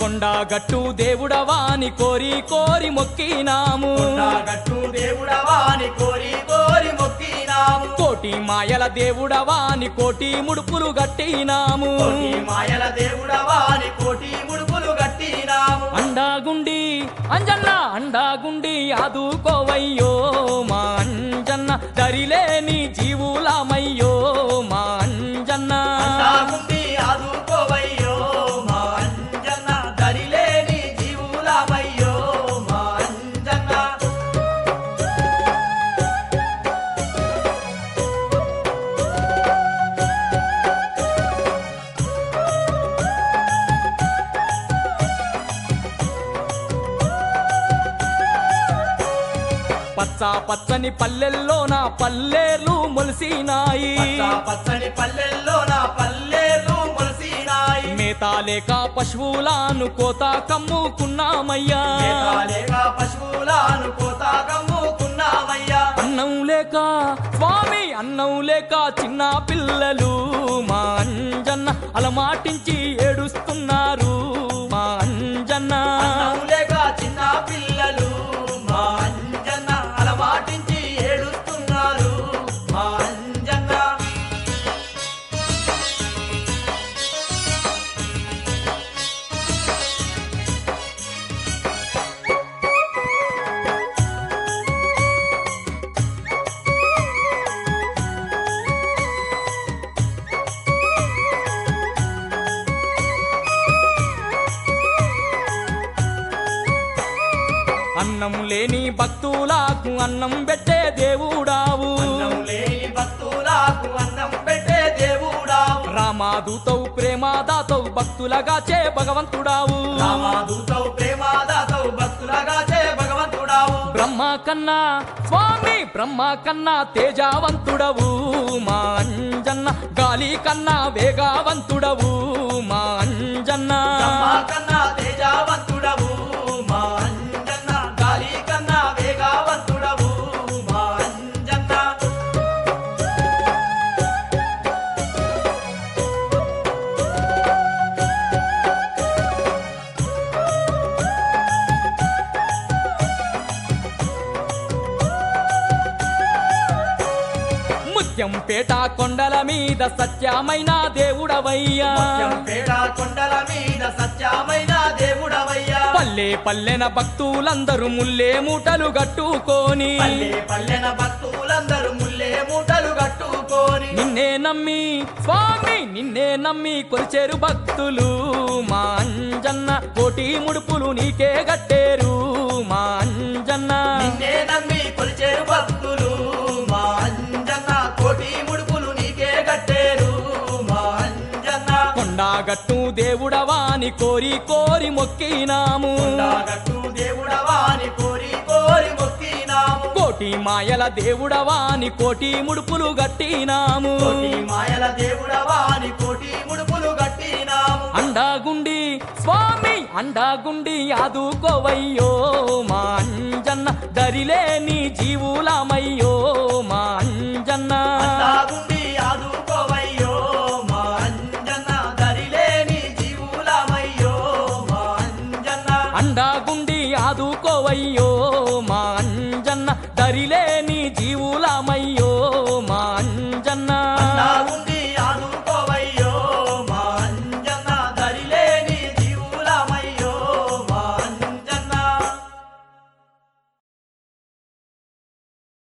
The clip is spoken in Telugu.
కొండగట్టు దేవుడవాని కోరి కోరి మొక్కినాము గట్టు దేవుడవాని కోరి కోరి మొక్కినాము కోటి మాయల దేవుడవాని కోటి ముడుపులు గట్టినాము కోటి మాయల దేవుడవాని కోటి ముడుపులు గట్టినాము అండాగుండి అంజన్న అండాగుండి ఆదుకోవయ్యో మా అంజన్న దరిలేని జీవులమయ్యో మా అంజన్న అందాగుండి ఆదుకోవయ్యో మా అంజన్న దరిలేని జీవులమయ్యో మా అంజన్న పచ్చ పచ్చని పల్లెల్లో నా పల్లెలు మొలిసినాయి పచ్చ పచ్చని పల్లెల్లో నా పల్లెలు మొలసినాయి మేత లేక పశువులను కోత కమ్ముకున్నామయ్యా లేక పశువులను కోత కమ్ముకున్నామయ్యా అన్నం లేక స్వామి అన్నం లేక చిన్న పిల్లలు మా అంజన్న అలమాటించి ఏడుస్తున్నారు మా అంజన్న అన్నం లేక చిన్న పిల్లలు మా అంజన్న అలవాటించి ఏడుస్తున్నారు మా అంజన్న అన్నం లేని భక్తులకు అన్నం పెట్టే దేవుడావు అన్నం లేని భక్తులకు అన్నం పెట్టే దేవుడావు రామాదూతవు ప్రేమాదాతవు భక్తులగా చే భగవంతుడావు రామాదూతవు ప్రేమాదాతవు భక్తులగా చే భగవంతుడావు బ్రహ్మ కన్నా స్వామి బ్రహ్మ కన్నా తేజావంతుడవు మా అంజన్న గాలి కన్నా వేగవంతుడవు మా అంజన్న బ్రహ్మ కన్నా తేజావంతుడవు మా అంజన్న గాలి కన్నా వేగవంతుడవు మా అంజన్న ముత్యం పేట కొండల మీద సత్యమైన దేవుడవయ్యా పేడ కొండల మీద సత్యమైన దేవుడవయ్యా పల్లె పల్లెన భక్తులందరూ ముల్లే మూటలు గట్టుకొని పల్లె పల్లెన భక్తులందరూ ముల్లే మూటలు కట్టుకొని నిన్నే నమ్మి స్వామి నిన్నే నమ్మి కొలిచేరు భక్తులు మా అంజన్న కోటి ముడుపులు నీకే గట్టేరు మా అంజన్న నిన్నే నమ్మి కొలిచేరు భక్తులు మా అంజన్న కోటి ముడుపులు నీకే కట్టేరు మా అంజన్న కొండాగట్టు దేవుడవాని కోరి కోరి మొక్కినాము కొండగట్టు దేవుడవాని కోరి కోరి మొక్కినాము కోటి మాయల దేవుడవాని కోటి ముడుపులు గట్టినాము కోటి మాయల దేవుడవాని కోటి ముడుపులు కట్టినాము అండాగుండి స్వామి అండాగుండి ఆదుకోవయ్యో మా అంజన్న దరిలేని జీవులమయ్యో మా అంజన్న అందాగుండి ఆదుకోవయ్యో మా అంజన్న దరిలేని జీవులమయ్యో మా అంజన్న అండాగుండి ఆదుకోవయ్యో